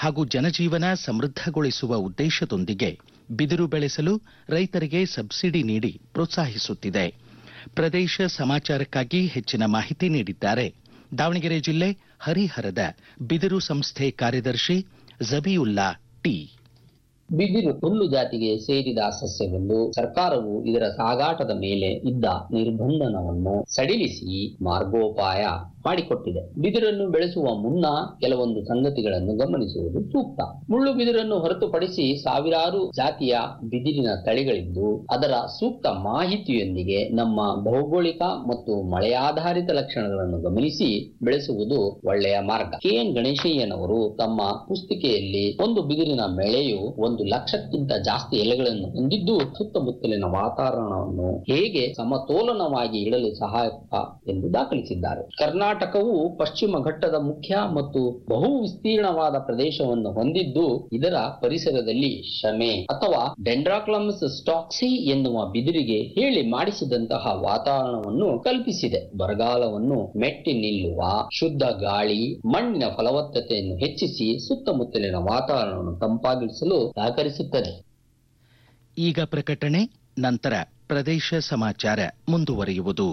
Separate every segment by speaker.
Speaker 1: ಹಾಗೂ ಜನಜೀವನ ಸಮೃದ್ಧಗೊಳಿಸುವ ಉದ್ದೇಶದೊಂದಿಗೆ ಬಿದಿರು ಬೆಳೆಸಲು ರೈತರಿಗೆ ಸಬ್ಸಿಡಿ ನೀಡಿ ಪ್ರೋತ್ಸಾಹಿಸುತ್ತಿದೆ ಪ್ರದೇಶ ಸಮಾಚಾರಕ್ಕಾಗಿ ಹೆಚ್ಚಿನ ಮಾಹಿತಿ ನೀಡಿದ್ದಾರೆ ದಾವಣಗೆರೆ ಜಿಲ್ಲೆ ಹರಿಹರದ ಬಿದಿರು ಸಂಸ್ಥೆ ಕಾರ್ಯದರ್ಶಿ ಜಬಿಯುಲ್ಲಾ ಟಿ
Speaker 2: ಬಿದಿರು ಹುಲ್ಲು ಜಾತಿಗೆ ಸೇರಿದ ಸಸ್ಯವೆಂದು ಸರ್ಕಾರವು ಇದರ ಸಾಗಾಟದ ಮೇಲೆ ಇದ್ದ ನಿರ್ಬಂಧನವನ್ನು ಸಡಿಲಿಸಿ ಮಾರ್ಗೋಪಾಯ ಮಾಡಿಕೊಟ್ಟಿದೆ ಬಿದಿರನ್ನು ಬೆಳೆಸುವ ಮುನ್ನ ಕೆಲವೊಂದು ಸಂಗತಿಗಳನ್ನು ಗಮನಿಸುವುದು ಸೂಕ್ತ ಮುಳ್ಳು ಬಿದಿರನ್ನು ಹೊರತುಪಡಿಸಿ ಸಾವಿರಾರು ಜಾತಿಯ ಬಿದಿರಿನ ತಳಿಗಳಿದ್ದು ಅದರ ಸೂಕ್ತ ಮಾಹಿತಿಯೊಂದಿಗೆ ನಮ್ಮ ಭೌಗೋಳಿಕ ಮತ್ತು ಮಳೆಯಾಧಾರಿತ ಲಕ್ಷಣಗಳನ್ನು ಗಮನಿಸಿ ಬೆಳೆಸುವುದು ಒಳ್ಳೆಯ ಮಾರ್ಗ ಕೆ ಎನ್ ಗಣೇಶಯ್ಯನವರು ತಮ್ಮ ಪುಸ್ತಿಕೆಯಲ್ಲಿ ಒಂದು ಬಿದಿರಿನ ಬೆಳೆಯು ಒಂದು ಲಕ್ಷಕ್ಕಿಂತ ಜಾಸ್ತಿ ಎಲೆಗಳನ್ನು ಹೊಂದಿದ್ದು ಸುತ್ತಮುತ್ತಲಿನ ವಾತಾವರಣವನ್ನು ಹೇಗೆ ಸಮತೋಲನವಾಗಿ ಇಡಲು ಸಹಾಯಕ ಎಂದು ದಾಖಲಿಸಿದ್ದಾರೆ ಕರ್ನಾಟಕವು ಪಶ್ಚಿಮ ಘಟ್ಟದ ಮುಖ್ಯ ಮತ್ತು ಬಹು ವಿಸ್ತೀರ್ಣವಾದ ಪ್ರದೇಶವನ್ನು ಹೊಂದಿದ್ದು ಇದರ ಪರಿಸರದಲ್ಲಿ ಶಮೆ ಅಥವಾ ಡೆಂಡ್ರಾಕ್ಲಮ್ಸ್ ಸ್ಟಾಕ್ಸಿ ಎನ್ನುವ ಬಿದಿರಿಗೆ ಹೇಳಿ ಮಾಡಿಸಿದಂತಹ ವಾತಾವರಣವನ್ನು ಕಲ್ಪಿಸಿದೆ ಬರಗಾಲವನ್ನು ಮೆಟ್ಟಿ ನಿಲ್ಲುವ ಶುದ್ಧ ಗಾಳಿ ಮಣ್ಣಿನ ಫಲವತ್ತತೆಯನ್ನು ಹೆಚ್ಚಿಸಿ ಸುತ್ತಮುತ್ತಲಿನ ವಾತಾವರಣವನ್ನು ತಂಪಾಗಿಸಲು ಸಹಕರಿಸುತ್ತದೆ
Speaker 1: ಈಗ ಪ್ರಕಟಣೆ ನಂತರ ಪ್ರದೇಶ ಸಮಾಚಾರ ಮುಂದುವರಿಯುವುದು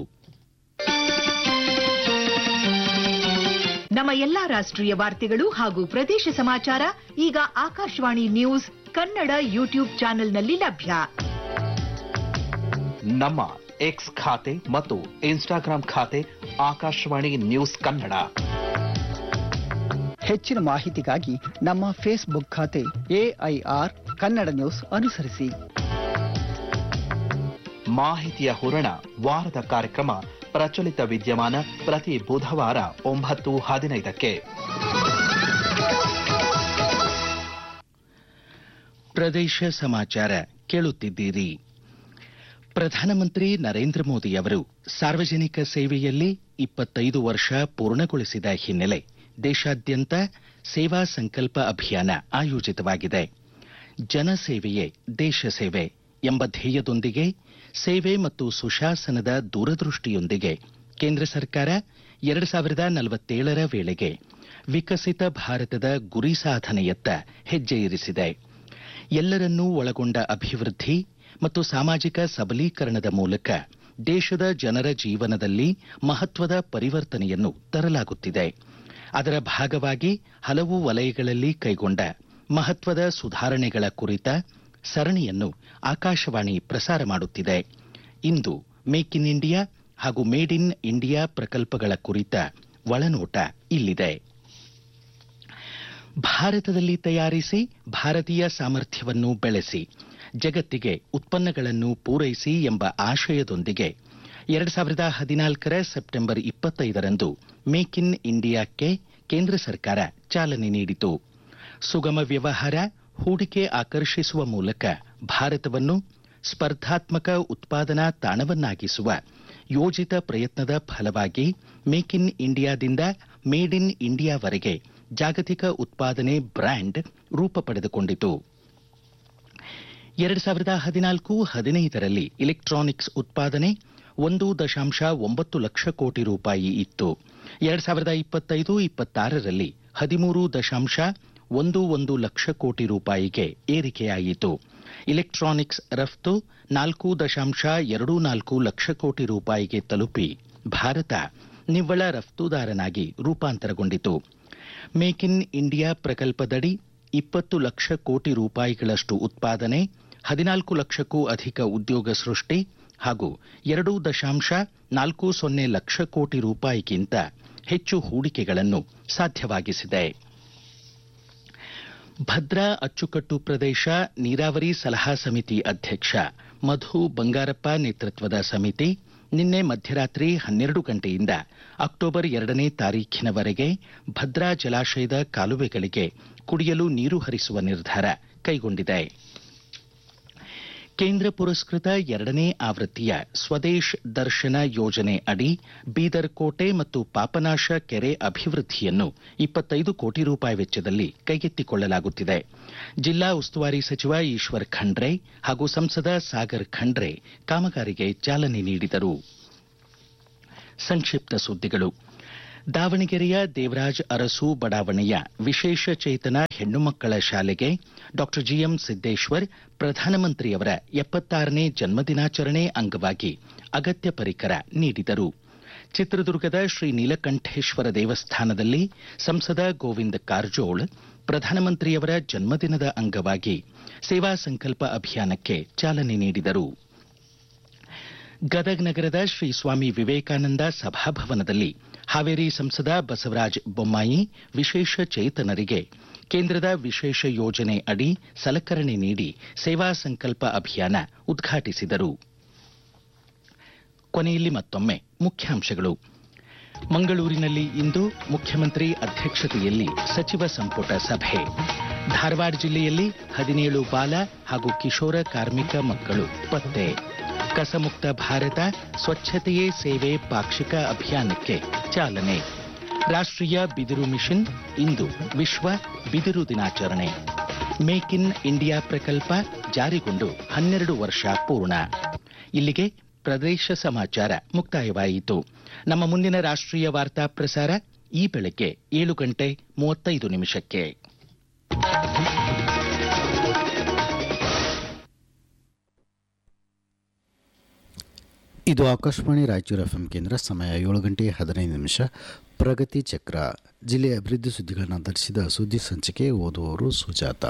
Speaker 3: ನಮ್ಮ ಎಲ್ಲಾ ರಾಷ್ಟ್ರೀಯ ವಾರ್ತೆಗಳು ಹಾಗೂ ಪ್ರದೇಶ ಸಮಾಚಾರ ಈಗ ಆಕಾಶವಾಣಿ ನ್ಯೂಸ್ ಕನ್ನಡ ಯೂಟ್ಯೂಬ್ ಚಾನೆಲ್ನಲ್ಲಿ ಲಭ್ಯ
Speaker 4: ನಮ್ಮ ಎಕ್ಸ್ ಖಾತೆ ಮತ್ತು ಇನ್ಸ್ಟಾಗ್ರಾಂ ಖಾತೆ ಆಕಾಶವಾಣಿ ನ್ಯೂಸ್ ಕನ್ನಡ
Speaker 5: ಹೆಚ್ಚಿನ ಮಾಹಿತಿಗಾಗಿ ನಮ್ಮ ಫೇಸ್ಬುಕ್ ಖಾತೆ ಎಐಆರ್ ಕನ್ನಡ ನ್ಯೂಸ್ ಅನುಸರಿಸಿ
Speaker 4: ಮಾಹಿತಿಯ ಹೂರಣ ವಾರದ ಕಾರ್ಯಕ್ರಮ ಪ್ರಚಲಿತ ವಿದ್ಯಮಾನ ಪ್ರತಿ ಬುಧವಾರ ಒಂಬತ್ತು ಹದಿನೈದಕ್ಕೆ
Speaker 1: ಪ್ರದೇಶ ಸಮಾಚಾರ ಕೇಳುತ್ತಿದ್ದೀರಿ ಪ್ರಧಾನಮಂತ್ರಿ ನರೇಂದ್ರ ಮೋದಿ ಅವರು ಸಾರ್ವಜನಿಕ ಸೇವೆಯಲ್ಲಿ ಇಪ್ಪತ್ತೈದು ವರ್ಷ ಪೂರ್ಣಗೊಳಿಸಿದ ಹಿನ್ನೆಲೆ ದೇಶಾದ್ಯಂತ ಸೇವಾ ಸಂಕಲ್ಪ ಅಭಿಯಾನ ಆಯೋಜಿತವಾಗಿದೆ ಜನಸೇವೆಯೇ ದೇಶ ಸೇವೆ ಎಂಬ ಧ್ಯೇಯದೊಂದಿಗೆ ಸೇವೆ ಮತ್ತು ಸುಶಾಸನದ ದೂರದೃಷ್ಟಿಯೊಂದಿಗೆ ಕೇಂದ್ರ ಸರ್ಕಾರ ಎರಡು ಸಾವಿರದ ನಲವತ್ತೇಳರ ವೇಳೆಗೆ ವಿಕಸಿತ ಭಾರತದ ಗುರಿ ಸಾಧನೆಯತ್ತ ಹೆಜ್ಜೆ ಇರಿಸಿದೆ ಎಲ್ಲರನ್ನೂ ಒಳಗೊಂಡ ಅಭಿವೃದ್ಧಿ ಮತ್ತು ಸಾಮಾಜಿಕ ಸಬಲೀಕರಣದ ಮೂಲಕ ದೇಶದ ಜನರ ಜೀವನದಲ್ಲಿ ಮಹತ್ವದ ಪರಿವರ್ತನೆಯನ್ನು ತರಲಾಗುತ್ತಿದೆ ಅದರ ಭಾಗವಾಗಿ ಹಲವು ವಲಯಗಳಲ್ಲಿ ಕೈಗೊಂಡ ಮಹತ್ವದ ಸುಧಾರಣೆಗಳ ಕುರಿತ ಸರಣಿಯನ್ನು ಆಕಾಶವಾಣಿ ಪ್ರಸಾರ ಮಾಡುತ್ತಿದೆ ಇಂದು ಮೇಕ್ ಇನ್ ಇಂಡಿಯಾ ಹಾಗೂ ಮೇಡ್ ಇನ್ ಇಂಡಿಯಾ ಪ್ರಕಲ್ಪಗಳ ಕುರಿತ ಒಳನೋಟ ಇಲ್ಲಿದೆ ಭಾರತದಲ್ಲಿ ತಯಾರಿಸಿ ಭಾರತೀಯ ಸಾಮರ್ಥ್ಯವನ್ನು ಬೆಳೆಸಿ ಜಗತ್ತಿಗೆ ಉತ್ಪನ್ನಗಳನ್ನು ಪೂರೈಸಿ ಎಂಬ ಆಶಯದೊಂದಿಗೆ ಎರಡು ಸಾವಿರದ ಹದಿನಾಲ್ಕರ ಸೆಪ್ಟೆಂಬರ್ ಇಪ್ಪತ್ತೈದರಂದು ಮೇಕ್ ಇನ್ ಇಂಡಿಯಾಕ್ಕೆ ಕೇಂದ್ರ ಸರ್ಕಾರ ಚಾಲನೆ ನೀಡಿತು ಸುಗಮ ವ್ಯವಹಾರ ಹೂಡಿಕೆ ಆಕರ್ಷಿಸುವ ಮೂಲಕ ಭಾರತವನ್ನು ಸ್ಪರ್ಧಾತ್ಮಕ ಉತ್ಪಾದನಾ ತಾಣವನ್ನಾಗಿಸುವ ಯೋಜಿತ ಪ್ರಯತ್ನದ ಫಲವಾಗಿ ಮೇಕ್ ಇನ್ ಇಂಡಿಯಾದಿಂದ ಮೇಡ್ ಇನ್ ಇಂಡಿಯಾವರೆಗೆ ಜಾಗತಿಕ ಉತ್ಪಾದನೆ ಬ್ರ್ಯಾಂಡ್ ರೂಪ ಪಡೆದುಕೊಂಡಿತು ಎರಡು ಸಾವಿರದ ಹದಿನಾಲ್ಕು ಹದಿನೈದರಲ್ಲಿ ಇಲೆಕ್ಟ್ರಾನಿಕ್ಸ್ ಉತ್ಪಾದನೆ ಒಂದು ದಶಾಂಶ ಒಂಬತ್ತು ಲಕ್ಷ ಕೋಟಿ ರೂಪಾಯಿ ಇತ್ತು ಎರಡು ಸಾವಿರದ ಇಪ್ಪತ್ತೈದು ಇಪ್ಪತ್ತಾರರಲ್ಲಿ ಹದಿಮೂರು ದಶಾಂಶ ಒಂದು ಒಂದು ಲಕ್ಷ ಕೋಟಿ ರೂಪಾಯಿಗೆ ಏರಿಕೆಯಾಯಿತು ಇಲೆಕ್ಟ್ರಾನಿಕ್ಸ್ ರಫ್ತು ನಾಲ್ಕು ದಶಾಂಶ ಎರಡು ನಾಲ್ಕು ಲಕ್ಷ ಕೋಟಿ ರೂಪಾಯಿಗೆ ತಲುಪಿ ಭಾರತ ನಿವ್ವಳ ರಫ್ತುದಾರನಾಗಿ ರೂಪಾಂತರಗೊಂಡಿತು ಮೇಕ್ ಇನ್ ಇಂಡಿಯಾ ಪ್ರಕಲ್ಪದಡಿ ಇಪ್ಪತ್ತು ಲಕ್ಷ ಕೋಟಿ ರೂಪಾಯಿಗಳಷ್ಟು ಉತ್ಪಾದನೆ ಹದಿನಾಲ್ಕು ಲಕ್ಷಕ್ಕೂ ಅಧಿಕ ಉದ್ಯೋಗ ಸೃಷ್ಟಿ ಹಾಗೂ ಎರಡು ದಶಾಂಶ ನಾಲ್ಕು ಸೊನ್ನೆ ಲಕ್ಷ ಕೋಟಿ ರೂಪಾಯಿಗಿಂತ ಹೆಚ್ಚು ಹೂಡಿಕೆಗಳನ್ನು ಸಾಧ್ಯವಾಗಿಸಿದೆ ಭದ್ರಾ ಅಚ್ಚುಕಟ್ಟು ಪ್ರದೇಶ ನೀರಾವರಿ ಸಲಹಾ ಸಮಿತಿ ಅಧ್ಯಕ್ಷ ಮಧು ಬಂಗಾರಪ್ಪ ನೇತೃತ್ವದ ಸಮಿತಿ ನಿನ್ನೆ ಮಧ್ಯರಾತ್ರಿ ಹನ್ನೆರಡು ಗಂಟೆಯಿಂದ ಅಕ್ಟೋಬರ್ ಎರಡನೇ ತಾರೀಖಿನವರೆಗೆ ಭದ್ರಾ ಜಲಾಶಯದ ಕಾಲುವೆಗಳಿಗೆ ಕುಡಿಯಲು ನೀರು ಹರಿಸುವ ನಿರ್ಧಾರ ಕೈಗೊಂಡಿದೆ ಕೇಂದ್ರ ಪುರಸ್ಕೃತ ಎರಡನೇ ಆವೃತ್ತಿಯ ಸ್ವದೇಶ್ ದರ್ಶನ ಯೋಜನೆ ಅಡಿ ಬೀದರ್ ಕೋಟೆ ಮತ್ತು ಪಾಪನಾಶ ಕೆರೆ ಅಭಿವೃದ್ಧಿಯನ್ನು ಇಪ್ಪತ್ತೈದು ಕೋಟಿ ರೂಪಾಯಿ ವೆಚ್ಚದಲ್ಲಿ ಕೈಗೆತ್ತಿಕೊಳ್ಳಲಾಗುತ್ತಿದೆ ಜಿಲ್ಲಾ ಉಸ್ತುವಾರಿ ಸಚಿವ ಈಶ್ವರ್ ಖಂಡ್ರೆ ಹಾಗೂ ಸಂಸದ ಸಾಗರ್ ಖಂಡ್ರೆ ಕಾಮಗಾರಿಗೆ ಚಾಲನೆ ನೀಡಿದರು ಸಂಕ್ಷಿಪ್ತ ಸುದ್ದಿಗಳು ದಾವಣಗೆರೆಯ ದೇವರಾಜ್ ಅರಸು ಬಡಾವಣೆಯ ವಿಶೇಷ ಚೇತನ ಹೆಣ್ಣು ಮಕ್ಕಳ ಶಾಲೆಗೆ ಡಾಕ್ಟರ್ ಜಿಎಂ ಸಿದ್ದೇಶ್ವರ್ ಪ್ರಧಾನಮಂತ್ರಿಯವರ ಎಪ್ಪತ್ತಾರನೇ ಜನ್ಮದಿನಾಚರಣೆ ಅಂಗವಾಗಿ ಅಗತ್ಯ ಪರಿಕರ ನೀಡಿದರು ಚಿತ್ರದುರ್ಗದ ಶ್ರೀ ನೀಲಕಂಠೇಶ್ವರ ದೇವಸ್ಥಾನದಲ್ಲಿ ಸಂಸದ ಗೋವಿಂದ ಕಾರಜೋಳ್ ಪ್ರಧಾನಮಂತ್ರಿಯವರ ಜನ್ಮದಿನದ ಅಂಗವಾಗಿ ಸೇವಾ ಸಂಕಲ್ಪ ಅಭಿಯಾನಕ್ಕೆ ಚಾಲನೆ ನೀಡಿದರು ಗದಗ್ ನಗರದ ಶ್ರೀ ಸ್ವಾಮಿ ವಿವೇಕಾನಂದ ಸಭಾಭವನದಲ್ಲಿ ಹಾವೇರಿ ಸಂಸದ ಬಸವರಾಜ ಬೊಮ್ಮಾಯಿ ವಿಶೇಷ ಚೇತನರಿಗೆ ಕೇಂದ್ರದ ವಿಶೇಷ ಯೋಜನೆ ಅಡಿ ಸಲಕರಣೆ ನೀಡಿ ಸೇವಾ ಸಂಕಲ್ಪ ಅಭಿಯಾನ ಉದ್ಘಾಟಿಸಿದರು ಕೊನೆಯಲ್ಲಿ ಮತ್ತೊಮ್ಮೆ ಮುಖ್ಯಾಂಶಗಳು ಮಂಗಳೂರಿನಲ್ಲಿ ಇಂದು ಮುಖ್ಯಮಂತ್ರಿ ಅಧ್ಯಕ್ಷತೆಯಲ್ಲಿ ಸಚಿವ ಸಂಪುಟ ಸಭೆ ಧಾರವಾಡ ಜಿಲ್ಲೆಯಲ್ಲಿ ಹದಿನೇಳು ಬಾಲ ಹಾಗೂ ಕಿಶೋರ ಕಾರ್ಮಿಕ ಮಕ್ಕಳು ಪತ್ತೆ ಕಸಮುಕ್ತ ಭಾರತ ಸ್ವಚ್ಛತೆಯೇ ಸೇವೆ ಪಾಕ್ಷಿಕ ಅಭಿಯಾನಕ್ಕೆ ಚಾಲನೆ ರಾಷ್ಟ್ರೀಯ ಬಿದಿರು ಮಿಷನ್ ಇಂದು ವಿಶ್ವ ಬಿದಿರು ದಿನಾಚರಣೆ ಮೇಕ್ ಇನ್ ಇಂಡಿಯಾ ಪ್ರಕಲ್ಪ ಜಾರಿಗೊಂಡು ಹನ್ನೆರಡು ವರ್ಷ ಪೂರ್ಣ ಇಲ್ಲಿಗೆ ಪ್ರದೇಶ ಸಮಾಚಾರ ಮುಕ್ತಾಯವಾಯಿತು ನಮ್ಮ ಮುಂದಿನ ರಾಷ್ಟ್ರೀಯ ವಾರ್ತಾ ಪ್ರಸಾರ ಈ ಬೆಳಗ್ಗೆ ಏಳು ಗಂಟೆ ಮೂವತ್ತೈದು ನಿಮಿಷಕ್ಕೆ
Speaker 6: ಇದು ಆಕಾಶವಾಣಿ ರಾಯಚೂರು ಎಫ್ ಕೇಂದ್ರ ಸಮಯ ಏಳು ಗಂಟೆ ಹದಿನೈದು ನಿಮಿಷ ಪ್ರಗತಿ ಚಕ್ರ ಜಿಲ್ಲೆಯ ಅಭಿವೃದ್ಧಿ ಸುದ್ದಿಗಳನ್ನು ಆಧರಿಸಿದ ಸುದ್ದಿ ಸಂಚಿಕೆ ಓದುವವರು ಸುಜಾತ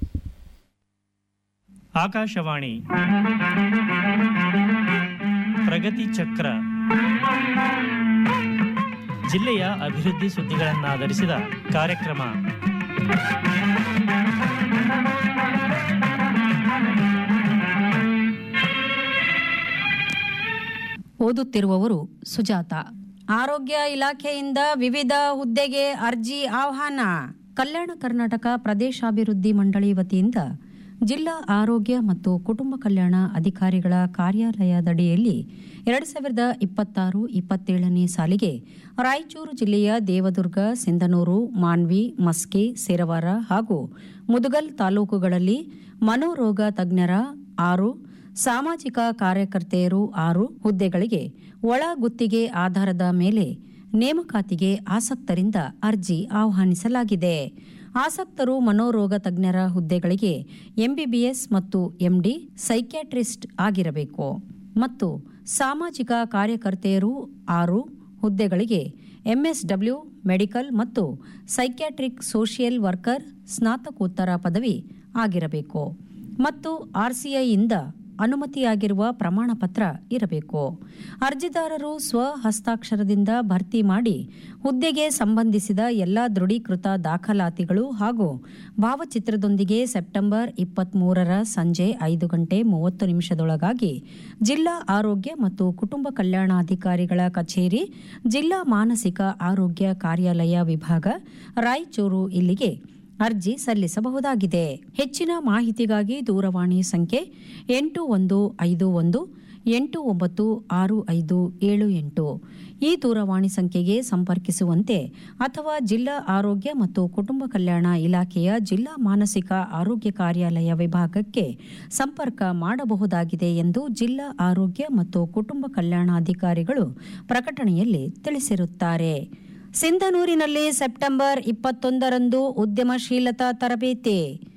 Speaker 7: ಆಕಾಶವಾಣಿ ಪ್ರಗತಿ ಚಕ್ರ ಜಿಲ್ಲೆಯ ಅಭಿವೃದ್ಧಿ ಸುದ್ದಿಗಳನ್ನಾಧರಿಸಿದ ಕಾರ್ಯಕ್ರಮ
Speaker 8: ಓದುತ್ತಿರುವವರು ಸುಜಾತ ಆರೋಗ್ಯ ಇಲಾಖೆಯಿಂದ ವಿವಿಧ ಹುದ್ದೆಗೆ ಅರ್ಜಿ ಆಹ್ವಾನ ಕಲ್ಯಾಣ ಕರ್ನಾಟಕ ಪ್ರದೇಶಾಭಿವೃದ್ಧಿ ಮಂಡಳಿ ವತಿಯಿಂದ ಜಿಲ್ಲಾ ಆರೋಗ್ಯ ಮತ್ತು ಕುಟುಂಬ ಕಲ್ಯಾಣ ಅಧಿಕಾರಿಗಳ ಕಾರ್ಯಾಲಯದಡಿಯಲ್ಲಿ ಎರಡು ಸಾವಿರದ ಇಪ್ಪತ್ತಾರು ಇಪ್ಪತ್ತೇಳನೇ ಸಾಲಿಗೆ ರಾಯಚೂರು ಜಿಲ್ಲೆಯ ದೇವದುರ್ಗ ಸಿಂಧನೂರು ಮಾನ್ವಿ ಮಸ್ಕಿ ಸೇರವಾರ ಹಾಗೂ ಮುದುಗಲ್ ತಾಲೂಕುಗಳಲ್ಲಿ ಮನೋರೋಗ ತಜ್ಞರ ಆರು ಸಾಮಾಜಿಕ ಕಾರ್ಯಕರ್ತೆಯರು ಆರು ಹುದ್ದೆಗಳಿಗೆ ಒಳ ಗುತ್ತಿಗೆ ಆಧಾರದ ಮೇಲೆ ನೇಮಕಾತಿಗೆ ಆಸಕ್ತರಿಂದ ಅರ್ಜಿ ಆಹ್ವಾನಿಸಲಾಗಿದೆ ಆಸಕ್ತರು ಮನೋರೋಗ ತಜ್ಞರ ಹುದ್ದೆಗಳಿಗೆ ಎಂಬಿಬಿಎಸ್ ಮತ್ತು ಎಂಡಿ ಸೈಕ್ಯಾಟ್ರಿಸ್ಟ್ ಆಗಿರಬೇಕು ಮತ್ತು ಸಾಮಾಜಿಕ ಕಾರ್ಯಕರ್ತೆಯರು ಆರು ಹುದ್ದೆಗಳಿಗೆ ಎಂಎಸ್ಡಬ್ಲ್ಯೂ ಮೆಡಿಕಲ್ ಮತ್ತು ಸೈಕ್ಯಾಟ್ರಿಕ್ ಸೋಷಿಯಲ್ ವರ್ಕರ್ ಸ್ನಾತಕೋತ್ತರ ಪದವಿ ಆಗಿರಬೇಕು ಮತ್ತು ಆರ್ಸಿಐಯಿಂದ ಅನುಮತಿಯಾಗಿರುವ ಪ್ರಮಾಣ ಪತ್ರ ಇರಬೇಕು ಅರ್ಜಿದಾರರು ಸ್ವ ಹಸ್ತಾಕ್ಷರದಿಂದ ಭರ್ತಿ ಮಾಡಿ ಹುದ್ದೆಗೆ ಸಂಬಂಧಿಸಿದ ಎಲ್ಲ ದೃಢೀಕೃತ ದಾಖಲಾತಿಗಳು ಹಾಗೂ ಭಾವಚಿತ್ರದೊಂದಿಗೆ ಸೆಪ್ಟೆಂಬರ್ ಇಪ್ಪತ್ಮೂರರ ಸಂಜೆ ಐದು ಗಂಟೆ ಮೂವತ್ತು ನಿಮಿಷದೊಳಗಾಗಿ ಜಿಲ್ಲಾ ಆರೋಗ್ಯ ಮತ್ತು ಕುಟುಂಬ ಕಲ್ಯಾಣಾಧಿಕಾರಿಗಳ ಕಚೇರಿ ಜಿಲ್ಲಾ ಮಾನಸಿಕ ಆರೋಗ್ಯ ಕಾರ್ಯಾಲಯ ವಿಭಾಗ ರಾಯಚೂರು ಇಲ್ಲಿಗೆ ಅರ್ಜಿ ಸಲ್ಲಿಸಬಹುದಾಗಿದೆ ಹೆಚ್ಚಿನ ಮಾಹಿತಿಗಾಗಿ ದೂರವಾಣಿ ಸಂಖ್ಯೆ ಎಂಟು ಒಂದು ಐದು ಒಂದು ಎಂಟು ಒಂಬತ್ತು ಆರು ಐದು ಏಳು ಎಂಟು ಈ ದೂರವಾಣಿ ಸಂಖ್ಯೆಗೆ ಸಂಪರ್ಕಿಸುವಂತೆ ಅಥವಾ ಜಿಲ್ಲಾ ಆರೋಗ್ಯ ಮತ್ತು ಕುಟುಂಬ ಕಲ್ಯಾಣ ಇಲಾಖೆಯ ಜಿಲ್ಲಾ ಮಾನಸಿಕ ಆರೋಗ್ಯ ಕಾರ್ಯಾಲಯ ವಿಭಾಗಕ್ಕೆ ಸಂಪರ್ಕ ಮಾಡಬಹುದಾಗಿದೆ ಎಂದು ಜಿಲ್ಲಾ ಆರೋಗ್ಯ ಮತ್ತು ಕುಟುಂಬ ಕಲ್ಯಾಣಾಧಿಕಾರಿಗಳು ಪ್ರಕಟಣೆಯಲ್ಲಿ ತಿಳಿಸಿರುತ್ತಾರೆ ಸಿಂಧನೂರಿನಲ್ಲಿ ಸೆಪ್ಟೆಂಬರ್ ಇಪ್ಪತ್ತೊಂದರಂದು ಉದ್ಯಮಶೀಲತಾ ತರಬೇತಿ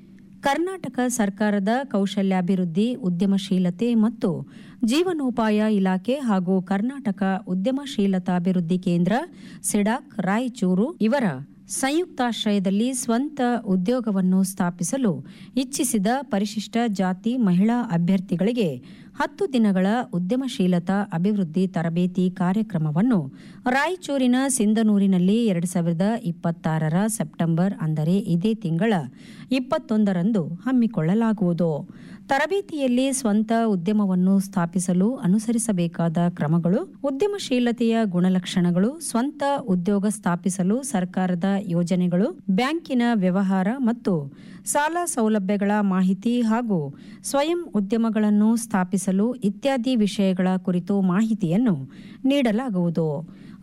Speaker 8: ಕರ್ನಾಟಕ ಸರ್ಕಾರದ ಕೌಶಲ್ಯಾಭಿವೃದ್ಧಿ ಉದ್ಯಮಶೀಲತೆ ಮತ್ತು ಜೀವನೋಪಾಯ ಇಲಾಖೆ ಹಾಗೂ ಕರ್ನಾಟಕ ಉದ್ಯಮಶೀಲತಾಭಿವೃದ್ಧಿ ಕೇಂದ್ರ ಸಿಡಾಕ್ ರಾಯಚೂರು ಇವರ ಸಂಯುಕ್ತಾಶ್ರಯದಲ್ಲಿ ಸ್ವಂತ ಉದ್ಯೋಗವನ್ನು ಸ್ಥಾಪಿಸಲು ಇಚ್ಛಿಸಿದ ಪರಿಶಿಷ್ಟ ಜಾತಿ ಮಹಿಳಾ ಅಭ್ಯರ್ಥಿಗಳಿಗೆ ಹತ್ತು ದಿನಗಳ ಉದ್ಯಮಶೀಲತಾ ಅಭಿವೃದ್ಧಿ ತರಬೇತಿ ಕಾರ್ಯಕ್ರಮವನ್ನು ರಾಯಚೂರಿನ ಸಿಂಧನೂರಿನಲ್ಲಿ ಎರಡು ಸಾವಿರದ ಇಪ್ಪತ್ತಾರರ ಸೆಪ್ಟೆಂಬರ್ ಅಂದರೆ ಇದೇ ತಿಂಗಳ ಇಪ್ಪತ್ತೊಂದರಂದು ಹಮ್ಮಿಕೊಳ್ಳಲಾಗುವುದು ತರಬೇತಿಯಲ್ಲಿ ಸ್ವಂತ ಉದ್ಯಮವನ್ನು ಸ್ಥಾಪಿಸಲು ಅನುಸರಿಸಬೇಕಾದ ಕ್ರಮಗಳು ಉದ್ಯಮಶೀಲತೆಯ ಗುಣಲಕ್ಷಣಗಳು ಸ್ವಂತ ಉದ್ಯೋಗ ಸ್ಥಾಪಿಸಲು ಸರ್ಕಾರದ ಯೋಜನೆಗಳು ಬ್ಯಾಂಕಿನ ವ್ಯವಹಾರ ಮತ್ತು ಸಾಲ ಸೌಲಭ್ಯಗಳ ಮಾಹಿತಿ ಹಾಗೂ ಸ್ವಯಂ ಉದ್ಯಮಗಳನ್ನು ಸ್ಥಾಪಿಸಲು ಇತ್ಯಾದಿ ವಿಷಯಗಳ ಕುರಿತು ಮಾಹಿತಿಯನ್ನು ನೀಡಲಾಗುವುದು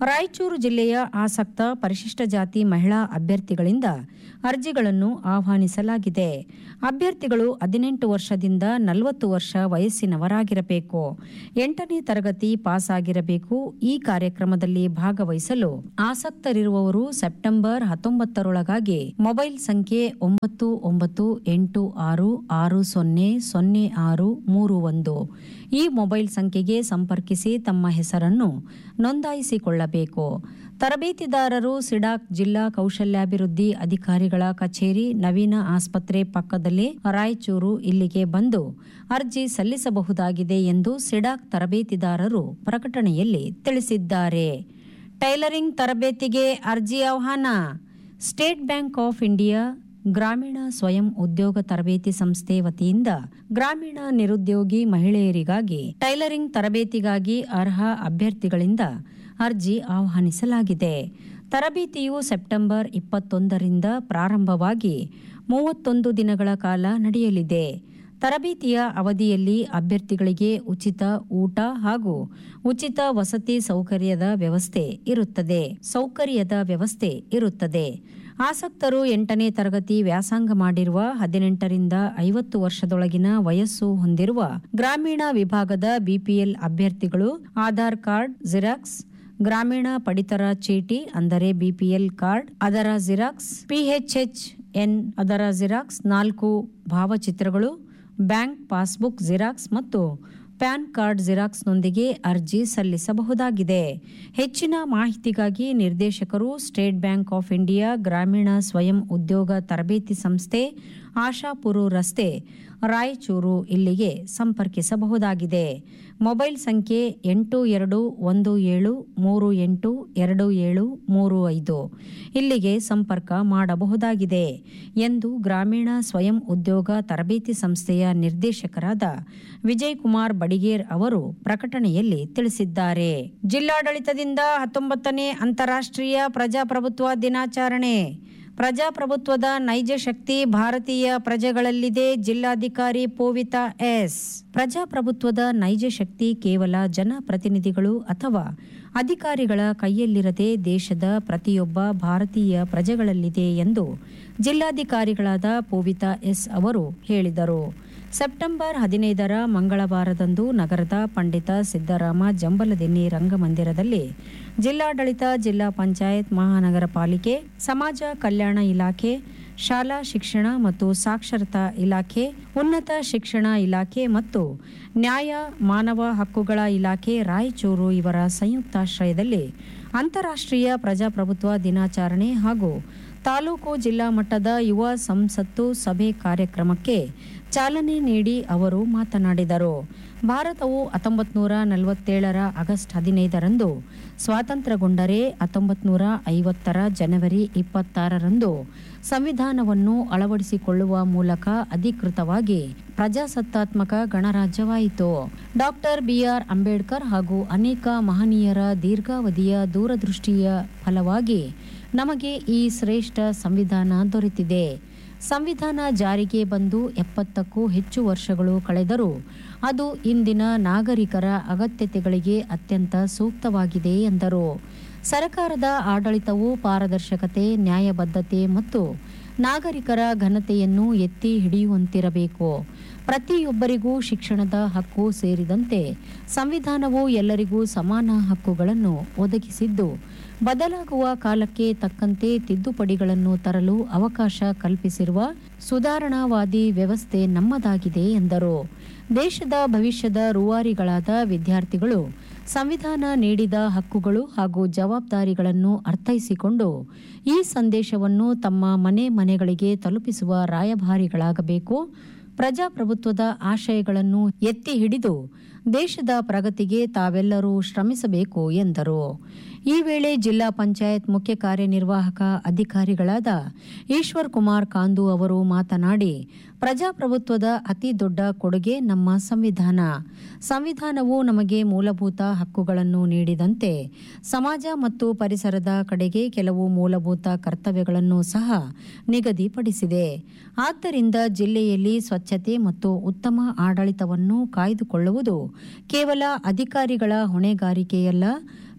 Speaker 8: ರಾಯಚೂರು ಜಿಲ್ಲೆಯ ಆಸಕ್ತ ಪರಿಶಿಷ್ಟ ಜಾತಿ ಮಹಿಳಾ ಅಭ್ಯರ್ಥಿಗಳಿಂದ ಅರ್ಜಿಗಳನ್ನು ಆಹ್ವಾನಿಸಲಾಗಿದೆ ಅಭ್ಯರ್ಥಿಗಳು ಹದಿನೆಂಟು ವರ್ಷದಿಂದ ನಲವತ್ತು ವರ್ಷ ವಯಸ್ಸಿನವರಾಗಿರಬೇಕು ಎಂಟನೇ ತರಗತಿ ಪಾಸ್ ಆಗಿರಬೇಕು ಈ ಕಾರ್ಯಕ್ರಮದಲ್ಲಿ ಭಾಗವಹಿಸಲು ಆಸಕ್ತರಿರುವವರು ಸೆಪ್ಟೆಂಬರ್ ಹತ್ತೊಂಬತ್ತರೊಳಗಾಗಿ ಮೊಬೈಲ್ ಸಂಖ್ಯೆ ಒಂಬತ್ತು ಒಂಬತ್ತು ಎಂಟು ಆರು ಆರು ಸೊನ್ನೆ ಸೊನ್ನೆ ಆರು ಮೂರು ಒಂದು ಈ ಮೊಬೈಲ್ ಸಂಖ್ಯೆಗೆ ಸಂಪರ್ಕಿಸಿ ತಮ್ಮ ಹೆಸರನ್ನು ನೋಂದಾಯಿಸಿಕೊಳ್ಳಬೇಕು ತರಬೇತಿದಾರರು ಸಿಡಾಕ್ ಜಿಲ್ಲಾ ಕೌಶಲ್ಯಾಭಿವೃದ್ಧಿ ಅಧಿಕಾರಿಗಳ ಕಚೇರಿ ನವೀನ ಆಸ್ಪತ್ರೆ ಪಕ್ಕದಲ್ಲಿ ರಾಯಚೂರು ಇಲ್ಲಿಗೆ ಬಂದು ಅರ್ಜಿ ಸಲ್ಲಿಸಬಹುದಾಗಿದೆ ಎಂದು ಸಿಡಾಕ್ ತರಬೇತಿದಾರರು ಪ್ರಕಟಣೆಯಲ್ಲಿ ತಿಳಿಸಿದ್ದಾರೆ ಟೈಲರಿಂಗ್ ತರಬೇತಿಗೆ ಅರ್ಜಿ ಆಹ್ವಾನ ಸ್ಟೇಟ್ ಬ್ಯಾಂಕ್ ಆಫ್ ಇಂಡಿಯಾ ಗ್ರಾಮೀಣ ಸ್ವಯಂ ಉದ್ಯೋಗ ತರಬೇತಿ ಸಂಸ್ಥೆ ವತಿಯಿಂದ ಗ್ರಾಮೀಣ ನಿರುದ್ಯೋಗಿ ಮಹಿಳೆಯರಿಗಾಗಿ ಟೈಲರಿಂಗ್ ತರಬೇತಿಗಾಗಿ ಅರ್ಹ ಅಭ್ಯರ್ಥಿಗಳಿಂದ ಅರ್ಜಿ ಆಹ್ವಾನಿಸಲಾಗಿದೆ ತರಬೇತಿಯು ಸೆಪ್ಟೆಂಬರ್ ಇಪ್ಪತ್ತೊಂದರಿಂದ ಪ್ರಾರಂಭವಾಗಿ ಮೂವತ್ತೊಂದು ದಿನಗಳ ಕಾಲ ನಡೆಯಲಿದೆ ತರಬೇತಿಯ ಅವಧಿಯಲ್ಲಿ ಅಭ್ಯರ್ಥಿಗಳಿಗೆ ಉಚಿತ ಊಟ ಹಾಗೂ ಉಚಿತ ವಸತಿ ಸೌಕರ್ಯದ ವ್ಯವಸ್ಥೆ ಇರುತ್ತದೆ ಸೌಕರ್ಯದ ವ್ಯವಸ್ಥೆ ಇರುತ್ತದೆ ಆಸಕ್ತರು ಎಂಟನೇ ತರಗತಿ ವ್ಯಾಸಂಗ ಮಾಡಿರುವ ಹದಿನೆಂಟರಿಂದ ಐವತ್ತು ವರ್ಷದೊಳಗಿನ ವಯಸ್ಸು ಹೊಂದಿರುವ ಗ್ರಾಮೀಣ ವಿಭಾಗದ ಬಿಪಿಎಲ್ ಅಭ್ಯರ್ಥಿಗಳು ಆಧಾರ್ ಕಾರ್ಡ್ ಜಿರಾಕ್ಸ್ ಗ್ರಾಮೀಣ ಪಡಿತರ ಚೀಟಿ ಅಂದರೆ ಬಿಪಿಎಲ್ ಕಾರ್ಡ್ ಅದರ ಜಿರಾಕ್ಸ್ ಪಿಎಚ್ಎಚ್ ಎನ್ ಅದರ ಜಿರಾಕ್ಸ್ ನಾಲ್ಕು ಭಾವಚಿತ್ರಗಳು ಬ್ಯಾಂಕ್ ಪಾಸ್ಬುಕ್ ಜಿರಾಕ್ಸ್ ಮತ್ತು ಪ್ಯಾನ್ ಕಾರ್ಡ್ ಜಿರಾಕ್ಸ್ನೊಂದಿಗೆ ಅರ್ಜಿ ಸಲ್ಲಿಸಬಹುದಾಗಿದೆ ಹೆಚ್ಚಿನ ಮಾಹಿತಿಗಾಗಿ ನಿರ್ದೇಶಕರು ಸ್ಟೇಟ್ ಬ್ಯಾಂಕ್ ಆಫ್ ಇಂಡಿಯಾ ಗ್ರಾಮೀಣ ಸ್ವಯಂ ಉದ್ಯೋಗ ತರಬೇತಿ ಸಂಸ್ಥೆ ಆಶಾಪುರು ರಸ್ತೆ ರಾಯಚೂರು ಇಲ್ಲಿಗೆ ಸಂಪರ್ಕಿಸಬಹುದಾಗಿದೆ ಮೊಬೈಲ್ ಸಂಖ್ಯೆ ಎಂಟು ಎರಡು ಒಂದು ಏಳು ಮೂರು ಎಂಟು ಎರಡು ಏಳು ಮೂರು ಐದು ಇಲ್ಲಿಗೆ ಸಂಪರ್ಕ ಮಾಡಬಹುದಾಗಿದೆ ಎಂದು ಗ್ರಾಮೀಣ ಸ್ವಯಂ ಉದ್ಯೋಗ ತರಬೇತಿ ಸಂಸ್ಥೆಯ ನಿರ್ದೇಶಕರಾದ ವಿಜಯ್ ಕುಮಾರ್ ಬಡಿಗೇರ್ ಅವರು ಪ್ರಕಟಣೆಯಲ್ಲಿ ತಿಳಿಸಿದ್ದಾರೆ ಜಿಲ್ಲಾಡಳಿತದಿಂದ ಹತ್ತೊಂಬತ್ತನೇ ಅಂತಾರಾಷ್ಟ್ರೀಯ ಪ್ರಜಾಪ್ರಭುತ್ವ ದಿನಾಚರಣೆ ಪ್ರಜಾಪ್ರಭುತ್ವದ ನೈಜ ಶಕ್ತಿ ಭಾರತೀಯ ಪ್ರಜೆಗಳಲ್ಲಿದೆ ಜಿಲ್ಲಾಧಿಕಾರಿ ಪೂವಿತಾ ಎಸ್ ಪ್ರಜಾಪ್ರಭುತ್ವದ ನೈಜ ಶಕ್ತಿ ಕೇವಲ ಜನಪ್ರತಿನಿಧಿಗಳು ಅಥವಾ ಅಧಿಕಾರಿಗಳ ಕೈಯಲ್ಲಿರದೆ ದೇಶದ ಪ್ರತಿಯೊಬ್ಬ ಭಾರತೀಯ ಪ್ರಜೆಗಳಲ್ಲಿದೆ ಎಂದು ಜಿಲ್ಲಾಧಿಕಾರಿಗಳಾದ ಪೂವಿತಾ ಎಸ್ ಅವರು ಹೇಳಿದರು ಸೆಪ್ಟೆಂಬರ್ ಹದಿನೈದರ ಮಂಗಳವಾರದಂದು ನಗರದ ಪಂಡಿತ ಸಿದ್ದರಾಮ ಜಂಬಲದಿನ್ನಿ ರಂಗಮಂದಿರದಲ್ಲಿ ಜಿಲ್ಲಾಡಳಿತ ಜಿಲ್ಲಾ ಪಂಚಾಯತ್ ಮಹಾನಗರ ಪಾಲಿಕೆ ಸಮಾಜ ಕಲ್ಯಾಣ ಇಲಾಖೆ ಶಾಲಾ ಶಿಕ್ಷಣ ಮತ್ತು ಸಾಕ್ಷರತಾ ಇಲಾಖೆ ಉನ್ನತ ಶಿಕ್ಷಣ ಇಲಾಖೆ ಮತ್ತು ನ್ಯಾಯ ಮಾನವ ಹಕ್ಕುಗಳ ಇಲಾಖೆ ರಾಯಚೂರು ಇವರ ಸಂಯುಕ್ತಾಶ್ರಯದಲ್ಲಿ ಅಂತಾರಾಷ್ಟ್ರೀಯ ಪ್ರಜಾಪ್ರಭುತ್ವ ದಿನಾಚರಣೆ ಹಾಗೂ ತಾಲೂಕು ಜಿಲ್ಲಾ ಮಟ್ಟದ ಯುವ ಸಂಸತ್ತು ಸಭೆ ಕಾರ್ಯಕ್ರಮಕ್ಕೆ ಚಾಲನೆ ನೀಡಿ ಅವರು ಮಾತನಾಡಿದರು ಭಾರತವು ಹತ್ತೊಂಬತ್ತು ನೂರ ನಲವತ್ತೇಳರ ಆಗಸ್ಟ್ ಹದಿನೈದರಂದು ಸ್ವಾತಂತ್ರ್ಯಗೊಂಡರೆ ಹತ್ತೊಂಬತ್ತು ನೂರ ಐವತ್ತರ ಜನವರಿ ಇಪ್ಪತ್ತಾರರಂದು ಸಂವಿಧಾನವನ್ನು ಅಳವಡಿಸಿಕೊಳ್ಳುವ ಮೂಲಕ ಅಧಿಕೃತವಾಗಿ ಪ್ರಜಾಸತ್ತಾತ್ಮಕ ಗಣರಾಜ್ಯವಾಯಿತು ಡಾಕ್ಟರ್ ಬಿಆರ್ ಅಂಬೇಡ್ಕರ್ ಹಾಗೂ ಅನೇಕ ಮಹನೀಯರ ದೀರ್ಘಾವಧಿಯ ದೂರದೃಷ್ಟಿಯ ಫಲವಾಗಿ ನಮಗೆ ಈ ಶ್ರೇಷ್ಠ ಸಂವಿಧಾನ ದೊರೆತಿದೆ ಸಂವಿಧಾನ ಜಾರಿಗೆ ಬಂದು ಎಪ್ಪತ್ತಕ್ಕೂ ಹೆಚ್ಚು ವರ್ಷಗಳು ಕಳೆದರೂ ಅದು ಇಂದಿನ ನಾಗರಿಕರ ಅಗತ್ಯತೆಗಳಿಗೆ ಅತ್ಯಂತ ಸೂಕ್ತವಾಗಿದೆ ಎಂದರು ಸರ್ಕಾರದ ಆಡಳಿತವು ಪಾರದರ್ಶಕತೆ ನ್ಯಾಯಬದ್ಧತೆ ಮತ್ತು ನಾಗರಿಕರ ಘನತೆಯನ್ನು ಎತ್ತಿ ಹಿಡಿಯುವಂತಿರಬೇಕು ಪ್ರತಿಯೊಬ್ಬರಿಗೂ ಶಿಕ್ಷಣದ ಹಕ್ಕು ಸೇರಿದಂತೆ ಸಂವಿಧಾನವು ಎಲ್ಲರಿಗೂ ಸಮಾನ ಹಕ್ಕುಗಳನ್ನು ಒದಗಿಸಿದ್ದು ಬದಲಾಗುವ ಕಾಲಕ್ಕೆ ತಕ್ಕಂತೆ ತಿದ್ದುಪಡಿಗಳನ್ನು ತರಲು ಅವಕಾಶ ಕಲ್ಪಿಸಿರುವ ಸುಧಾರಣಾವಾದಿ ವ್ಯವಸ್ಥೆ ನಮ್ಮದಾಗಿದೆ ಎಂದರು ದೇಶದ ಭವಿಷ್ಯದ ರೂವಾರಿಗಳಾದ ವಿದ್ಯಾರ್ಥಿಗಳು ಸಂವಿಧಾನ ನೀಡಿದ ಹಕ್ಕುಗಳು ಹಾಗೂ ಜವಾಬ್ದಾರಿಗಳನ್ನು ಅರ್ಥೈಸಿಕೊಂಡು ಈ ಸಂದೇಶವನ್ನು ತಮ್ಮ ಮನೆ ಮನೆಗಳಿಗೆ ತಲುಪಿಸುವ ರಾಯಭಾರಿಗಳಾಗಬೇಕು ಪ್ರಜಾಪ್ರಭುತ್ವದ ಆಶಯಗಳನ್ನು ಎತ್ತಿ ಹಿಡಿದು ದೇಶದ ಪ್ರಗತಿಗೆ ತಾವೆಲ್ಲರೂ ಶ್ರಮಿಸಬೇಕು ಎಂದರು ಈ ವೇಳೆ ಜಿಲ್ಲಾ ಪಂಚಾಯತ್ ಮುಖ್ಯ ಕಾರ್ಯನಿರ್ವಾಹಕ ಅಧಿಕಾರಿಗಳಾದ ಈಶ್ವರ್ ಕುಮಾರ್ ಕಾಂದು ಅವರು ಮಾತನಾಡಿ ಪ್ರಜಾಪ್ರಭುತ್ವದ ಅತಿ ದೊಡ್ಡ ಕೊಡುಗೆ ನಮ್ಮ ಸಂವಿಧಾನ ಸಂವಿಧಾನವು ನಮಗೆ ಮೂಲಭೂತ ಹಕ್ಕುಗಳನ್ನು ನೀಡಿದಂತೆ ಸಮಾಜ ಮತ್ತು ಪರಿಸರದ ಕಡೆಗೆ ಕೆಲವು ಮೂಲಭೂತ ಕರ್ತವ್ಯಗಳನ್ನು ಸಹ ನಿಗದಿಪಡಿಸಿದೆ ಆದ್ದರಿಂದ ಜಿಲ್ಲೆಯಲ್ಲಿ ಸ್ವಚ್ಛತೆ ಮತ್ತು ಉತ್ತಮ ಆಡಳಿತವನ್ನು ಕಾಯ್ದುಕೊಳ್ಳುವುದು ಕೇವಲ ಅಧಿಕಾರಿಗಳ ಹೊಣೆಗಾರಿಕೆಯಲ್ಲ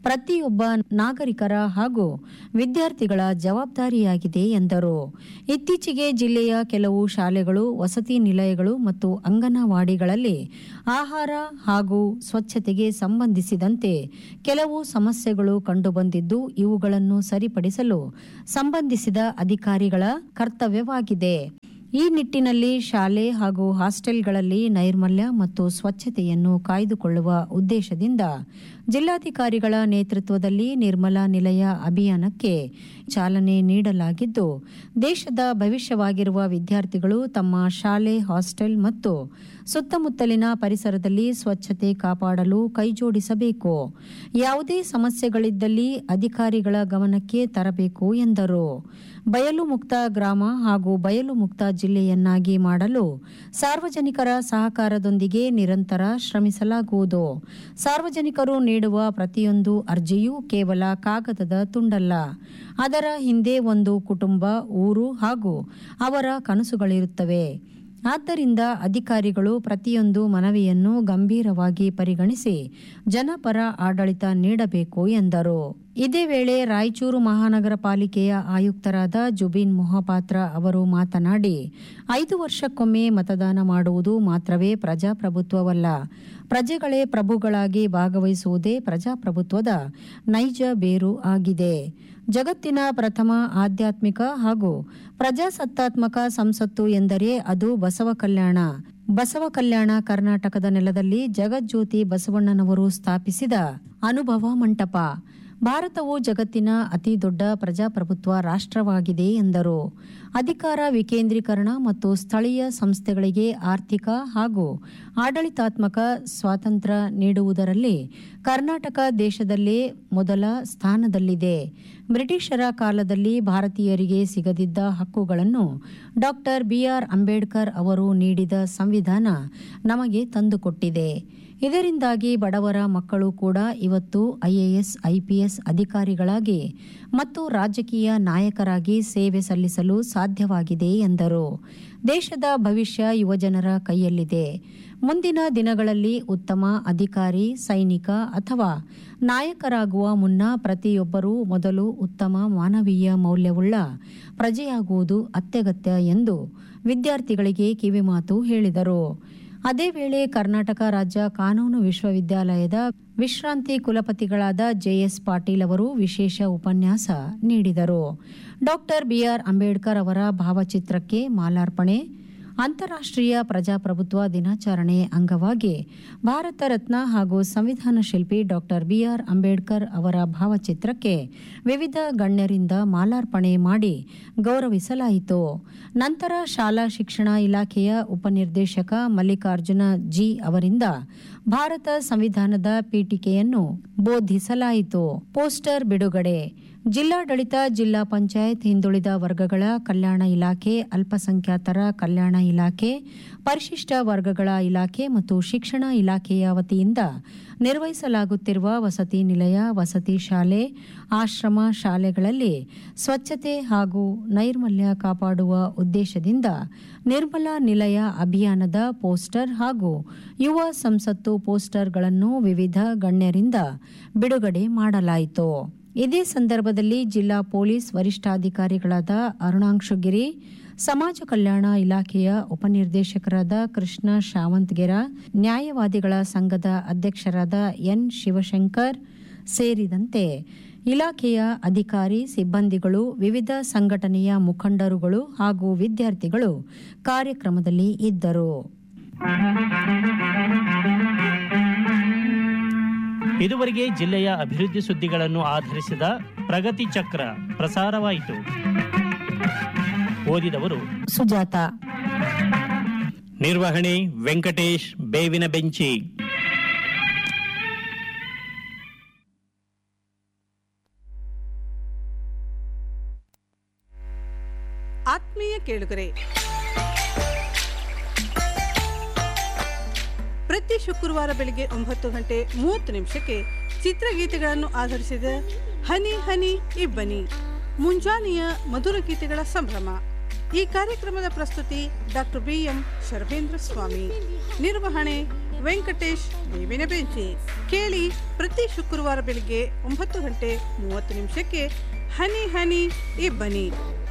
Speaker 8: ಪ್ರತಿಯೊಬ್ಬ ನಾಗರಿಕರ ಹಾಗೂ ವಿದ್ಯಾರ್ಥಿಗಳ ಜವಾಬ್ದಾರಿಯಾಗಿದೆ ಎಂದರು ಇತ್ತೀಚೆಗೆ ಜಿಲ್ಲೆಯ ಕೆಲವು ಶಾಲೆಗಳು ವಸತಿ ನಿಲಯಗಳು ಮತ್ತು ಅಂಗನವಾಡಿಗಳಲ್ಲಿ ಆಹಾರ ಹಾಗೂ ಸ್ವಚ್ಛತೆಗೆ ಸಂಬಂಧಿಸಿದಂತೆ ಕೆಲವು ಸಮಸ್ಯೆಗಳು ಕಂಡುಬಂದಿದ್ದು ಇವುಗಳನ್ನು ಸರಿಪಡಿಸಲು ಸಂಬಂಧಿಸಿದ ಅಧಿಕಾರಿಗಳ ಕರ್ತವ್ಯವಾಗಿದೆ ಈ ನಿಟ್ಟಿನಲ್ಲಿ ಶಾಲೆ ಹಾಗೂ ಹಾಸ್ಟೆಲ್ಗಳಲ್ಲಿ ನೈರ್ಮಲ್ಯ ಮತ್ತು ಸ್ವಚ್ಛತೆಯನ್ನು ಕಾಯ್ದುಕೊಳ್ಳುವ ಉದ್ದೇಶದಿಂದ ಜಿಲ್ಲಾಧಿಕಾರಿಗಳ ನೇತೃತ್ವದಲ್ಲಿ ನಿರ್ಮಲಾ ನಿಲಯ ಅಭಿಯಾನಕ್ಕೆ ಚಾಲನೆ ನೀಡಲಾಗಿದ್ದು ದೇಶದ ಭವಿಷ್ಯವಾಗಿರುವ ವಿದ್ಯಾರ್ಥಿಗಳು ತಮ್ಮ ಶಾಲೆ ಹಾಸ್ಟೆಲ್ ಮತ್ತು ಸುತ್ತಮುತ್ತಲಿನ ಪರಿಸರದಲ್ಲಿ ಸ್ವಚ್ಛತೆ ಕಾಪಾಡಲು ಕೈಜೋಡಿಸಬೇಕು ಯಾವುದೇ ಸಮಸ್ಯೆಗಳಿದ್ದಲ್ಲಿ ಅಧಿಕಾರಿಗಳ ಗಮನಕ್ಕೆ ತರಬೇಕು ಎಂದರು ಬಯಲು ಮುಕ್ತ ಗ್ರಾಮ ಹಾಗೂ ಬಯಲು ಮುಕ್ತ ಜಿಲ್ಲೆಯನ್ನಾಗಿ ಮಾಡಲು ಸಾರ್ವಜನಿಕರ ಸಹಕಾರದೊಂದಿಗೆ ನಿರಂತರ ಶ್ರಮಿಸಲಾಗುವುದು ಸಾರ್ವಜನಿಕರು ನೀಡುವ ಪ್ರತಿಯೊಂದು ಅರ್ಜಿಯೂ ಕೇವಲ ಕಾಗದದ ತುಂಡಲ್ಲ ಅದರ ಹಿಂದೆ ಒಂದು ಕುಟುಂಬ ಊರು ಹಾಗೂ ಅವರ ಕನಸುಗಳಿರುತ್ತವೆ ಆದ್ದರಿಂದ ಅಧಿಕಾರಿಗಳು ಪ್ರತಿಯೊಂದು ಮನವಿಯನ್ನು ಗಂಭೀರವಾಗಿ ಪರಿಗಣಿಸಿ ಜನಪರ ಆಡಳಿತ ನೀಡಬೇಕು ಎಂದರು ಇದೇ ವೇಳೆ ರಾಯಚೂರು ಮಹಾನಗರ ಪಾಲಿಕೆಯ ಆಯುಕ್ತರಾದ ಜುಬಿನ್ ಮೊಹಪಾತ್ರ ಅವರು ಮಾತನಾಡಿ ಐದು ವರ್ಷಕ್ಕೊಮ್ಮೆ ಮತದಾನ ಮಾಡುವುದು ಮಾತ್ರವೇ ಪ್ರಜಾಪ್ರಭುತ್ವವಲ್ಲ ಪ್ರಜೆಗಳೇ ಪ್ರಭುಗಳಾಗಿ ಭಾಗವಹಿಸುವುದೇ ಪ್ರಜಾಪ್ರಭುತ್ವದ ನೈಜ ಬೇರು ಆಗಿದೆ ಜಗತ್ತಿನ ಪ್ರಥಮ ಆಧ್ಯಾತ್ಮಿಕ ಹಾಗೂ ಪ್ರಜಾಸತ್ತಾತ್ಮಕ ಸಂಸತ್ತು ಎಂದರೆ ಅದು ಬಸವ ಕಲ್ಯಾಣ ಬಸವ ಕಲ್ಯಾಣ ಕರ್ನಾಟಕದ ನೆಲದಲ್ಲಿ ಜಗಜ್ಯೋತಿ ಬಸವಣ್ಣನವರು ಸ್ಥಾಪಿಸಿದ ಅನುಭವ ಮಂಟಪ ಭಾರತವು ಜಗತ್ತಿನ ಅತಿ ದೊಡ್ಡ ಪ್ರಜಾಪ್ರಭುತ್ವ ರಾಷ್ಟ್ರವಾಗಿದೆ ಎಂದರು ಅಧಿಕಾರ ವಿಕೇಂದ್ರೀಕರಣ ಮತ್ತು ಸ್ಥಳೀಯ ಸಂಸ್ಥೆಗಳಿಗೆ ಆರ್ಥಿಕ ಹಾಗೂ ಆಡಳಿತಾತ್ಮಕ ಸ್ವಾತಂತ್ರ್ಯ ನೀಡುವುದರಲ್ಲಿ ಕರ್ನಾಟಕ ದೇಶದಲ್ಲೇ ಮೊದಲ ಸ್ಥಾನದಲ್ಲಿದೆ ಬ್ರಿಟಿಷರ ಕಾಲದಲ್ಲಿ ಭಾರತೀಯರಿಗೆ ಸಿಗದಿದ್ದ ಹಕ್ಕುಗಳನ್ನು ಡಾಕ್ಟರ್ ಬಿಆರ್ ಅಂಬೇಡ್ಕರ್ ಅವರು ನೀಡಿದ ಸಂವಿಧಾನ ನಮಗೆ ತಂದುಕೊಟ್ಟಿದೆ ಇದರಿಂದಾಗಿ ಬಡವರ ಮಕ್ಕಳು ಕೂಡ ಇವತ್ತು ಐಎಎಸ್ ಐಪಿಎಸ್ ಅಧಿಕಾರಿಗಳಾಗಿ ಮತ್ತು ರಾಜಕೀಯ ನಾಯಕರಾಗಿ ಸೇವೆ ಸಲ್ಲಿಸಲು ಸಾಧ್ಯವಾಗಿದೆ ಎಂದರು ದೇಶದ ಭವಿಷ್ಯ ಯುವಜನರ ಕೈಯಲ್ಲಿದೆ ಮುಂದಿನ ದಿನಗಳಲ್ಲಿ ಉತ್ತಮ ಅಧಿಕಾರಿ ಸೈನಿಕ ಅಥವಾ ನಾಯಕರಾಗುವ ಮುನ್ನ ಪ್ರತಿಯೊಬ್ಬರೂ ಮೊದಲು ಉತ್ತಮ ಮಾನವೀಯ ಮೌಲ್ಯವುಳ್ಳ ಪ್ರಜೆಯಾಗುವುದು ಅತ್ಯಗತ್ಯ ಎಂದು ವಿದ್ಯಾರ್ಥಿಗಳಿಗೆ ಕಿವಿಮಾತು ಹೇಳಿದರು ಅದೇ ವೇಳೆ ಕರ್ನಾಟಕ ರಾಜ್ಯ ಕಾನೂನು ವಿಶ್ವವಿದ್ಯಾಲಯದ ವಿಶ್ರಾಂತಿ ಕುಲಪತಿಗಳಾದ ಜೆಎಸ್ ಪಾಟೀಲ್ ಅವರು ವಿಶೇಷ ಉಪನ್ಯಾಸ ನೀಡಿದರು ಡಾಕ್ಟರ್ ಬಿಆರ್ ಅಂಬೇಡ್ಕರ್ ಅವರ ಭಾವಚಿತ್ರಕ್ಕೆ ಮಾಲಾರ್ಪಣೆ ಅಂತಾರಾಷ್ಟ್ರೀಯ ಪ್ರಜಾಪ್ರಭುತ್ವ ದಿನಾಚರಣೆ ಅಂಗವಾಗಿ ಭಾರತ ರತ್ನ ಹಾಗೂ ಸಂವಿಧಾನ ಶಿಲ್ಪಿ ಡಾಕ್ಟರ್ ಬಿಆರ್ ಅಂಬೇಡ್ಕರ್ ಅವರ ಭಾವಚಿತ್ರಕ್ಕೆ ವಿವಿಧ ಗಣ್ಯರಿಂದ ಮಾಲಾರ್ಪಣೆ ಮಾಡಿ ಗೌರವಿಸಲಾಯಿತು ನಂತರ ಶಾಲಾ ಶಿಕ್ಷಣ ಇಲಾಖೆಯ ಉಪನಿರ್ದೇಶಕ ಮಲ್ಲಿಕಾರ್ಜುನ ಜಿ ಅವರಿಂದ ಭಾರತ ಸಂವಿಧಾನದ ಪೀಠಿಕೆಯನ್ನು ಬೋಧಿಸಲಾಯಿತು ಪೋಸ್ಟರ್ ಬಿಡುಗಡೆ ಜಿಲ್ಲಾಡಳಿತ ಜಿಲ್ಲಾ ಪಂಚಾಯತ್ ಹಿಂದುಳಿದ ವರ್ಗಗಳ ಕಲ್ಯಾಣ ಇಲಾಖೆ ಅಲ್ಪಸಂಖ್ಯಾತರ ಕಲ್ಯಾಣ ಇಲಾಖೆ ಪರಿಶಿಷ್ಟ ವರ್ಗಗಳ ಇಲಾಖೆ ಮತ್ತು ಶಿಕ್ಷಣ ಇಲಾಖೆಯ ವತಿಯಿಂದ ನಿರ್ವಹಿಸಲಾಗುತ್ತಿರುವ ವಸತಿ ನಿಲಯ ವಸತಿ ಶಾಲೆ ಆಶ್ರಮ ಶಾಲೆಗಳಲ್ಲಿ ಸ್ವಚ್ಛತೆ ಹಾಗೂ ನೈರ್ಮಲ್ಯ ಕಾಪಾಡುವ ಉದ್ದೇಶದಿಂದ ನಿರ್ಮಲಾ ನಿಲಯ ಅಭಿಯಾನದ ಪೋಸ್ಟರ್ ಹಾಗೂ ಯುವ ಸಂಸತ್ತು ಪೋಸ್ಟರ್ಗಳನ್ನು ವಿವಿಧ ಗಣ್ಯರಿಂದ ಬಿಡುಗಡೆ ಮಾಡಲಾಯಿತು ಇದೇ ಸಂದರ್ಭದಲ್ಲಿ ಜಿಲ್ಲಾ ಪೊಲೀಸ್ ವರಿಷ್ಠಾಧಿಕಾರಿಗಳಾದ ಅರುಣಾಂಶುಗಿರಿ ಸಮಾಜ ಕಲ್ಯಾಣ ಇಲಾಖೆಯ ಉಪನಿರ್ದೇಶಕರಾದ ಕೃಷ್ಣ ಶಾವಂತ್ಗೆರ ನ್ಯಾಯವಾದಿಗಳ ಸಂಘದ ಅಧ್ಯಕ್ಷರಾದ ಎನ್ ಶಿವಶಂಕರ್ ಸೇರಿದಂತೆ ಇಲಾಖೆಯ ಅಧಿಕಾರಿ ಸಿಬ್ಬಂದಿಗಳು ವಿವಿಧ ಸಂಘಟನೆಯ ಮುಖಂಡರುಗಳು ಹಾಗೂ ವಿದ್ಯಾರ್ಥಿಗಳು ಕಾರ್ಯಕ್ರಮದಲ್ಲಿ ಇದ್ದರು
Speaker 7: ಇದುವರೆಗೆ ಜಿಲ್ಲೆಯ ಅಭಿವೃದ್ಧಿ ಸುದ್ದಿಗಳನ್ನು ಆಧರಿಸಿದ ಪ್ರಗತಿ ಚಕ್ರ ಪ್ರಸಾರವಾಯಿತು ಓದಿದವರು
Speaker 8: ಸುಜಾತ
Speaker 7: ನಿರ್ವಹಣೆ ವೆಂಕಟೇಶ್ ಬೇವಿನ ಬೆಂಚಿ
Speaker 9: ಆತ್ಮೀಯ ಕೇಳುಗರೆ ಪ್ರತಿ ಶುಕ್ರವಾರ ಬೆಳಿಗ್ಗೆ ಒಂಬತ್ತು ಗಂಟೆ ಮೂವತ್ತು ನಿಮಿಷಕ್ಕೆ ಚಿತ್ರಗೀತೆಗಳನ್ನು ಆಧರಿಸಿದ ಹನಿ ಹನಿ ಇಬ್ಬನಿ ಮುಂಜಾನೆಯ ಮಧುರ ಗೀತೆಗಳ ಸಂಭ್ರಮ ಈ ಕಾರ್ಯಕ್ರಮದ ಪ್ರಸ್ತುತಿ doctor B M Sharvendra Swamy ನಿರ್ವಹಣೆ ವೆಂಕಟೇಶ್ ಬೇವಿನ ಬೆಂಚಿ ಕೇಳಿ ಪ್ರತಿ ಶುಕ್ರವಾರ ಬೆಳಿಗ್ಗೆ ಒಂಬತ್ತು ಗಂಟೆ ಮೂವತ್ತು ನಿಮಿಷಕ್ಕೆ ಹನಿ ಹನಿ ಇಬ್ಬನಿ